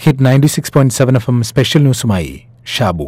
hit ninety six point seven F M special ന്യൂസുമായി ഷാബു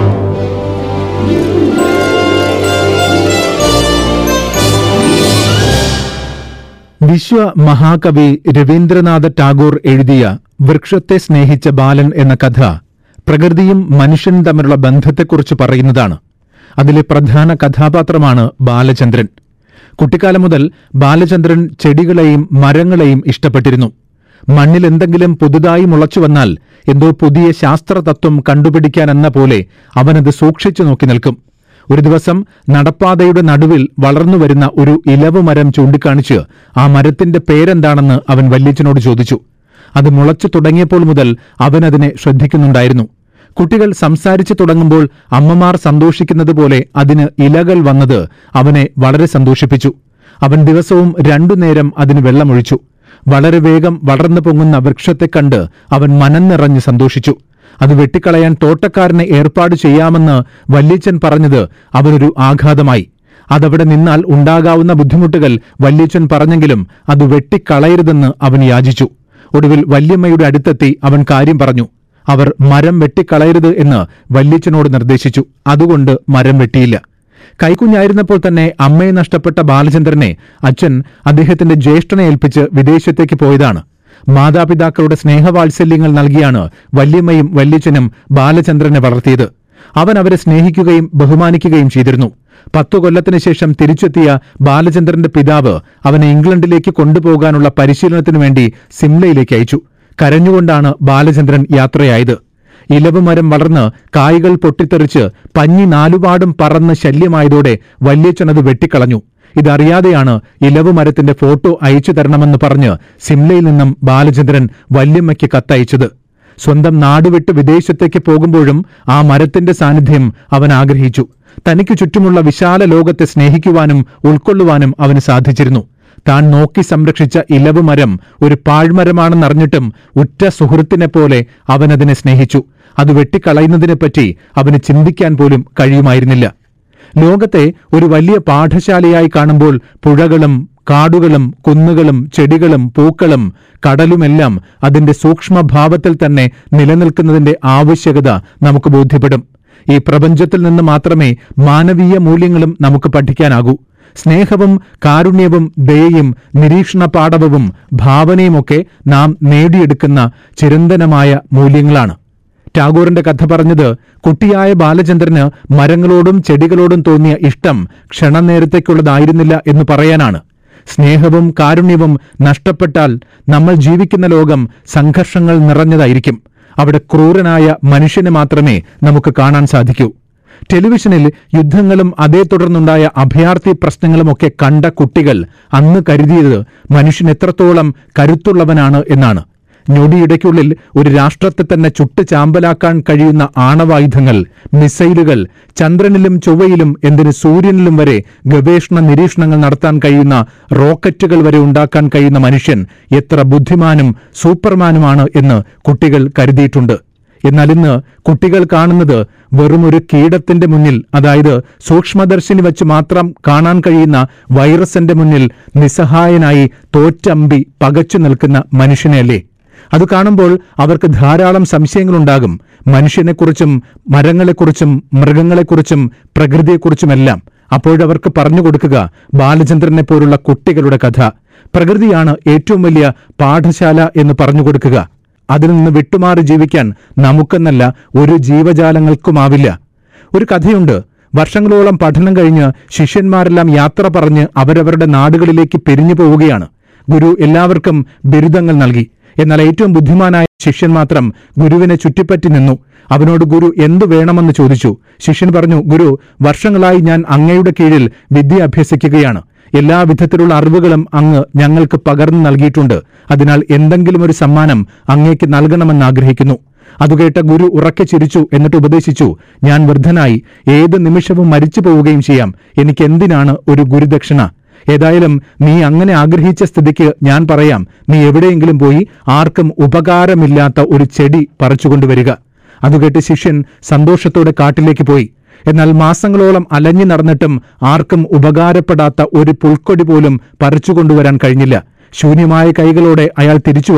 വിശ്വ മഹാകവി രവീന്ദ്രനാഥ ടാഗോർ എഴുതിയ വൃക്ഷത്തെ സ്നേഹിച്ച ബാലൻ എന്ന കഥ പ്രകൃതിയും മനുഷ്യനും തമ്മിലുള്ള ബന്ധത്തെക്കുറിച്ച് പറയുന്നതാണ് അതിലെ പ്രധാന കഥാപാത്രമാണ് ബാലചന്ദ്രൻ കുട്ടിക്കാലം മുതൽ ബാലചന്ദ്രൻ ചെടികളെയും മരങ്ങളെയും ഇഷ്ടപ്പെട്ടിരുന്നു മണ്ണിൽ എന്തെങ്കിലും പുതുതായി മുളച്ചു വന്നാൽ എന്തോ പുതിയ ശാസ്ത്രതത്വം കണ്ടുപിടിക്കാനെന്ന പോലെ അവനത് സൂക്ഷിച്ചു നോക്കി നിൽക്കും ഒരു ദിവസം നടപ്പാതയുടെ നടുവിൽ വളർന്നുവരുന്ന ഒരു ഇലവ് മരം ചൂണ്ടിക്കാണിച്ച് ആ മരത്തിന്റെ പേരെന്താണെന്ന് അവൻ വല്യച്ഛനോട് ചോദിച്ചു അത് മുളച്ചു തുടങ്ങിയപ്പോൾ മുതൽ അവൻ അതിനെ ശ്രദ്ധിക്കുന്നുണ്ടായിരുന്നു കുട്ടികൾ സംസാരിച്ചു തുടങ്ങുമ്പോൾ അമ്മമാർ സന്തോഷിക്കുന്നത് പോലെ അതിന് ഇലകൾ വന്നത് അവനെ വളരെ സന്തോഷിപ്പിച്ചു അവൻ ദിവസവും രണ്ടു നേരം അതിന് വെള്ളമൊഴിച്ചു വളരെ വേഗം വളർന്നു പൊങ്ങുന്ന വൃക്ഷത്തെ കണ്ട് അവൻ മനം നിറഞ്ഞ് സന്തോഷിച്ചു അത് വെട്ടിക്കളയാൻ തോട്ടക്കാരനെ ഏർപ്പാട് ചെയ്യാമെന്ന് വല്യച്ഛൻ പറഞ്ഞത് അവനൊരു ആഘാതമായി അതവിടെ നിന്നാൽ ഉണ്ടാകാവുന്ന ബുദ്ധിമുട്ടുകൾ വല്യച്ഛൻ പറഞ്ഞെങ്കിലും അത് വെട്ടിക്കളയരുതെന്ന് അവൻ യാചിച്ചു ഒടുവിൽ വല്യമ്മയുടെ അടുത്തെത്തി അവൻ കാര്യം പറഞ്ഞു അവർ മരം വെട്ടിക്കളയരുത് എന്ന് വല്യച്ഛനോട് നിർദ്ദേശിച്ചു അതുകൊണ്ട് മരം വെട്ടിയില്ല കൈക്കുഞ്ഞായിരുന്നപ്പോൾ തന്നെ അമ്മയെ നഷ്ടപ്പെട്ട ബാലചന്ദ്രനെ അച്ഛൻ അദ്ദേഹത്തിന്റെ ജ്യേഷ്ഠനെ ഏൽപ്പിച്ച് വിദേശത്തേക്ക് പോയതാണ് മാതാപിതാക്കളുടെ സ്നേഹവാത്സല്യങ്ങൾ നൽകിയാണ് വല്യമ്മയും വല്യച്ഛനും ബാലചന്ദ്രനെ വളർത്തിയത് അവൻ അവരെ സ്നേഹിക്കുകയും ബഹുമാനിക്കുകയും ചെയ്തിരുന്നു പത്തു കൊല്ലത്തിന് ശേഷം തിരിച്ചെത്തിയ ബാലചന്ദ്രന്റെ പിതാവ് അവനെ ഇംഗ്ലണ്ടിലേക്ക് കൊണ്ടുപോകാനുള്ള പരിശീലനത്തിനു വേണ്ടി സിംലയിലേക്ക് അയച്ചു കരഞ്ഞുകൊണ്ടാണ് ബാലചന്ദ്രൻ യാത്രയായത് ഇലവ് മരം വളർന്ന് കായ്കൾ പൊട്ടിത്തെറിച്ച് പഞ്ഞി നാലുപാടും പറന്ന് ശല്യമായതോടെ വല്യച്ഛനത് വെട്ടിക്കളഞ്ഞു ഇതറിയാതെയാണ് ഇലവ് മരത്തിന്റെ ഫോട്ടോ അയച്ചു തരണമെന്ന് പറഞ്ഞ് സിംലയിൽ നിന്നും ബാലചന്ദ്രൻ വല്യമ്മയ്ക്ക് കത്തയച്ചത് സ്വന്തം നാടുവിട്ട് വിദേശത്തേക്ക് പോകുമ്പോഴും ആ മരത്തിന്റെ സാന്നിധ്യം അവൻ ആഗ്രഹിച്ചു തനിക്ക് ചുറ്റുമുള്ള വിശാല ലോകത്തെ സ്നേഹിക്കുവാനും ഉൾക്കൊള്ളുവാനും അവന് സാധിച്ചിരുന്നു താൻ നോക്കി സംരക്ഷിച്ച ഇലവ് മരം ഒരു പാഴ്മരമാണെന്നറിഞ്ഞിട്ടും ഉറ്റ സുഹൃത്തിനെ പോലെ അവനതിനെ സ്നേഹിച്ചു അത് വെട്ടിക്കളയുന്നതിനെപ്പറ്റി അവന് ചിന്തിക്കാൻ പോലും കഴിയുമായിരുന്നില്ല ലോകത്തെ ഒരു വലിയ പാഠശാലയായി കാണുമ്പോൾ പുഴകളും കാടുകളും കുന്നുകളും ചെടികളും പൂക്കളും കടലുമെല്ലാം അതിന്റെ സൂക്ഷ്മഭാവത്തിൽ തന്നെ നിലനിൽക്കുന്നതിന്റെ ആവശ്യകത നമുക്ക് ബോധ്യപ്പെടും ഈ പ്രപഞ്ചത്തിൽ നിന്ന് മാത്രമേ മാനവീയ മൂല്യങ്ങളും നമുക്ക് പഠിക്കാനാകൂ സ്നേഹവും കാരുണ്യവും ദയയും നിരീക്ഷണ പാടവവും ഭാവനയുമൊക്കെ നാം നേടിയെടുക്കുന്ന ചിരന്തനമായ മൂല്യങ്ങളാണ് ടാഗോറിന്റെ കഥ പറഞ്ഞത് കുട്ടിയായ ബാലചന്ദ്രന് മരങ്ങളോടും ചെടികളോടും തോന്നിയ ഇഷ്ടം ക്ഷണനേരത്തേക്കുള്ളതായിരുന്നില്ല എന്ന് പറയാനാണ് സ്നേഹവും കാരുണ്യവും നഷ്ടപ്പെട്ടാൽ നമ്മൾ ജീവിക്കുന്ന ലോകം സംഘർഷങ്ങൾ നിറഞ്ഞതായിരിക്കും അവിടെ ക്രൂരനായ മനുഷ്യനെ മാത്രമേ നമുക്ക് കാണാൻ സാധിക്കൂ ടെലിവിഷനിൽ യുദ്ധങ്ങളും അതേ തുടർന്നുണ്ടായ അഭയാർത്ഥി പ്രശ്നങ്ങളുമൊക്കെ കണ്ട കുട്ടികൾ അന്ന് കരുതിയത് മനുഷ്യൻ എത്രത്തോളം കരുത്തുള്ളവനാണ് എന്നാണ് ഞൊടിയിടയ്ക്കുള്ളിൽ ഒരു രാഷ്ട്രത്തെ തന്നെ ചുട്ട് ചാമ്പലാക്കാൻ കഴിയുന്ന ആണവായുധങ്ങൾ മിസൈലുകൾ ചന്ദ്രനിലും ചൊവ്വയിലും എന്തിന് സൂര്യനിലും വരെ ഗവേഷണ നിരീക്ഷണങ്ങൾ നടത്താൻ കഴിയുന്ന റോക്കറ്റുകൾ വരെ ഉണ്ടാക്കാൻ കഴിയുന്ന മനുഷ്യൻ എത്ര ബുദ്ധിമാനും സൂപ്പർമാനുമാണ് എന്ന് കുട്ടികൾ കരുതിയിട്ടുണ്ട് എന്നാൽ ഇന്ന് കുട്ടികൾ കാണുന്നത് വെറുമൊരു കീടത്തിന്റെ മുന്നിൽ അതായത് സൂക്ഷ്മദർശിനി വെച്ച് മാത്രം കാണാൻ കഴിയുന്ന വൈറസിന്റെ മുന്നിൽ നിസ്സഹായനായി തോറ്റമ്പി പകച്ചു നിൽക്കുന്ന മനുഷ്യനെയല്ലേ അത് കാണുമ്പോൾ അവർക്ക് ധാരാളം സംശയങ്ങളുണ്ടാകും മനുഷ്യനെക്കുറിച്ചും മരങ്ങളെക്കുറിച്ചും മൃഗങ്ങളെക്കുറിച്ചും പ്രകൃതിയെക്കുറിച്ചുമെല്ലാം അപ്പോഴവർക്ക് പറഞ്ഞു കൊടുക്കുക ബാലചന്ദ്രനെ പോലുള്ള കുട്ടികളുടെ കഥ പ്രകൃതിയാണ് ഏറ്റവും വലിയ പാഠശാല എന്ന് പറഞ്ഞു കൊടുക്കുക അതിൽ നിന്ന് വിട്ടുമാറി ജീവിക്കാൻ നമുക്കെന്നല്ല ഒരു ജീവജാലങ്ങൾക്കുമാവില്ല ഒരു കഥയുണ്ട് വർഷങ്ങളോളം പഠനം കഴിഞ്ഞ് ശിഷ്യന്മാരെല്ലാം യാത്ര പറഞ്ഞ് അവരവരുടെ നാടുകളിലേക്ക് പിരിഞ്ഞു പോവുകയാണ് ഗുരു എല്ലാവർക്കും ബിരുദങ്ങൾ നൽകി എന്നാൽ ഏറ്റവും ബുദ്ധിമാനായ ശിഷ്യൻ മാത്രം ഗുരുവിനെ ചുറ്റിപ്പറ്റി നിന്നു അവനോട് ഗുരു എന്തു വേണമെന്ന് ചോദിച്ചു ശിഷ്യൻ പറഞ്ഞു ഗുരു വർഷങ്ങളായി ഞാൻ അങ്ങയുടെ കീഴിൽ വിദ്യ അഭ്യസിക്കുകയാണ് എല്ലാ വിധത്തിലുള്ള അറിവുകളും അങ്ങ് ഞങ്ങൾക്ക് പകർന്നു നൽകിയിട്ടുണ്ട് അതിനാൽ എന്തെങ്കിലും ഒരു സമ്മാനം അങ്ങേക്ക് നൽകണമെന്ന് ആഗ്രഹിക്കുന്നു അതുകേട്ട ഗുരു ഉറക്കെ ചിരിച്ചു എന്നിട്ട് ഉപദേശിച്ചു ഞാൻ വൃദ്ധനായി ഏത് നിമിഷവും മരിച്ചു പോവുകയും ചെയ്യാം എനിക്ക് എന്തിനാണ് ഒരു ഗുരുദക്ഷിണ ഏതായാലും നീ അങ്ങനെ ആഗ്രഹിച്ച സ്ഥിതിക്ക് ഞാൻ പറയാം നീ എവിടെയെങ്കിലും പോയി ആർക്കും ഉപകാരമില്ലാത്ത ഒരു ചെടി പറിച്ചുകൊണ്ടുവരിക അതുകേട്ട് ശിഷ്യൻ സന്തോഷത്തോടെ കാട്ടിലേക്ക് പോയി എന്നാൽ മാസങ്ങളോളം അലഞ്ഞു നടന്നിട്ടും ആർക്കും ഉപകാരപ്പെടാത്ത ഒരു പുൽക്കൊടി പോലും പറിച്ചുകൊണ്ടുവരാൻ കഴിഞ്ഞില്ല ശൂന്യമായ കൈകളോടെ അയാൾ തിരിച്ചു വന്നു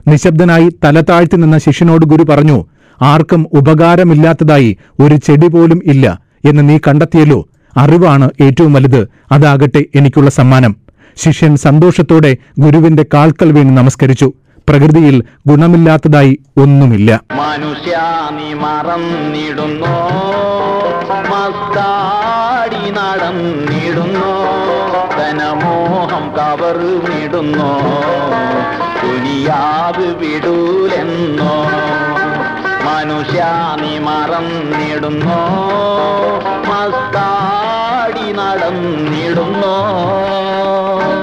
നിശബ്ദനായി തല താഴ്ത്തി നിന്ന ശിഷ്യനോട് ഗുരു പറഞ്ഞു ആർക്കും ഉപകാരമില്ലാത്തതായി ഒരു ചെടി പോലും ഇല്ല എന്ന് നീ കണ്ടെത്തിയല്ലോ അറിവാണ് ഏറ്റവും വലുത് അതാകട്ടെ എനിക്കുള്ള സമ്മാനം ശിഷ്യൻ സന്തോഷത്തോടെ ഗുരുവിന്റെ കാൽക്കൽ വീണ് നമസ്കരിച്ചു പ്രകൃതിയിൽ ഗുണമില്ലാത്തതായി ഒന്നുമില്ല മനുഷ്യ നീ മറന്നിടുന്നു മസ്താടി നടന്നിടുന്നു ധനമോഹം കവർന്നിടുന്നു ദുനിയാവ് വിടൂലെന്നോ മനുഷ്യ നീ മറന്നിടുന്നു മസ്താടി നടന്നിടുന്നു